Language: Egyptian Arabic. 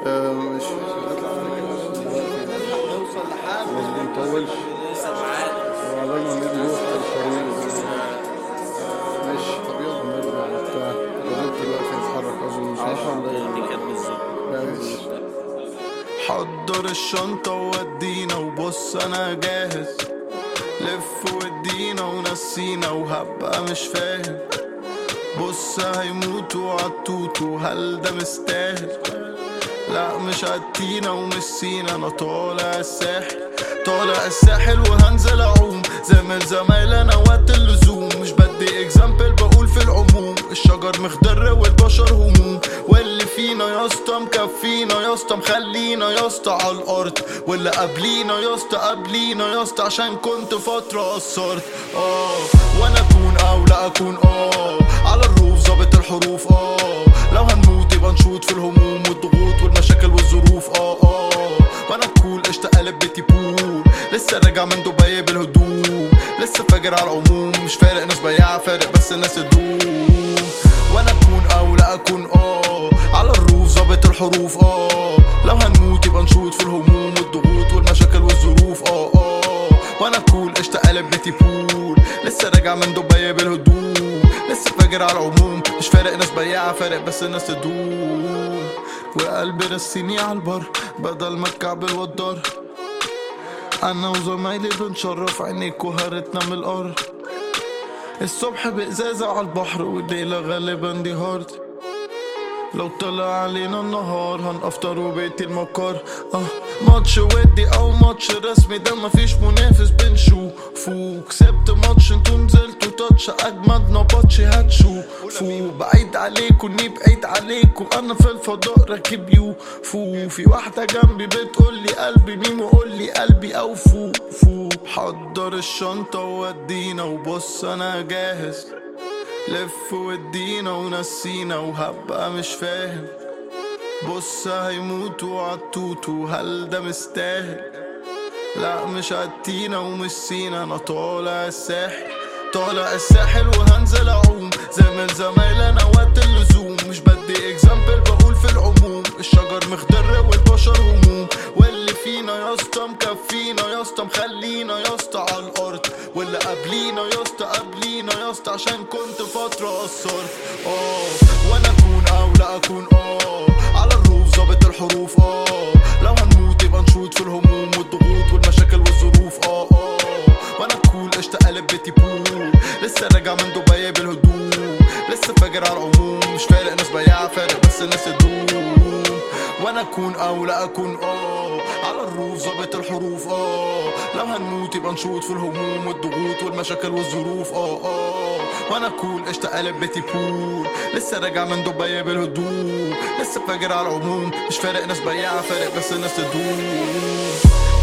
آه، مش بس بنطولش وعلى ما نيجي نروح في الطريق ماشي طب يلا نرجع وبتاع الراجل دلوقتي نتحرك اظن صح ولا ايه؟ ماشي حضر الشنطة وودينا وبص أنا جاهز لف ودينا ونسينا وهبقى مش فاهم بص هيموتوا عالتوتو هل ده مستاهل لا مش عدينا ومش سينا انا طالع الساحل طالع الساحل وهنزل اعوم زي ما الزمايل انا وقت اللزوم مش بدي اكزامبل بقول في العموم الشجر مخضر والبشر هموم واللي فينا يا اسطى مكفينا يا اسطى مخلينا يا اسطى على الارض واللي قبلينا يا اسطى قبلينا يا اسطى عشان كنت فتره قصرت اه وانا اكون او لا اكون اه على الروف ظابط الحروف اه لو هنموت يبقى نشوط في الهموم والضغوط والمشاكل والظروف اه اه وانا كول قشطة قلب بيتي بول لسه راجع من دبي بالهدوم لسه فاجر على العموم مش فارق ناس بياعة فارق بس الناس تدوم وانا اكون او لا اكون اه على الروف ظابط الحروف اه لو هنموت يبقى نشوط في الهموم والضغوط والمشاكل والظروف اه اه وانا كول قشطة قلب بيتي بول لسه راجع من دبي بالهدوم لسه فاجر على العموم مش فارق ناس بياعة فارق بس الناس تدوم وقلبي رسيني على البر بدل ما الكعب والدار انا وزمايلي بنشرف عينيك وهرتنا من الارض الصبح بإزازة على البحر والليلة غالبا دي هارد لو طلع علينا النهار هنفطر وبيتي المقر اه ماتش ودي او ماتش رسمي ده مفيش منافس بنشوفه كسبت ماتش انتوا نزلتوا تاتش اجمد نبطش هتشوفوا بعيد عليكوا اني بعيد عليكوا انا في الفضاء راكب يوفو في واحدة جنبي بتقولي قلبي مين وقولي قلبي او فو فو حضر الشنطة وودينا وبص انا جاهز لف ودينا ونسينا وهبقى مش فاهم بص هيموتوا عالتوتو هل ده مستاهل لا مش عدينا ومش سينا انا طالع الساحل طالع الساحل وهنزل اعوم زي ما الزمايل انا وقت اللزوم مش بدي اكزامبل بقول في العموم الشجر مخضر والبشر هموم واللي فينا يا اسطى مكفينا يا اسطى مخلينا يا اسطى على الارض واللي قبلينا يا اسطى قبلينا يا اسطى عشان كنت فتره قصرت اه وانا اكون او لا اكون اه على الروف ظابط الحروف اه لو هنموت يبقى نشوط في الهموم والضغوط والمشاكل والظروف اه اه وانا كول قشطة قلب بيتي بول لسه راجع من دبي بالهدوم لسه فاجر على العموم مش فارق ناس بياعة فارق بس الناس تدوم وانا اكون او لا اكون اه على الروف ظابط الحروف اه لو هنموت يبقى نشوط في الهموم والضغوط والمشاكل والظروف اه اه وانا كول قشطة قلب بيتي بول لسه راجع من دبي بالهدوم لسه فاجر على العموم مش فارق ناس بياعة فارق بس الناس تدوم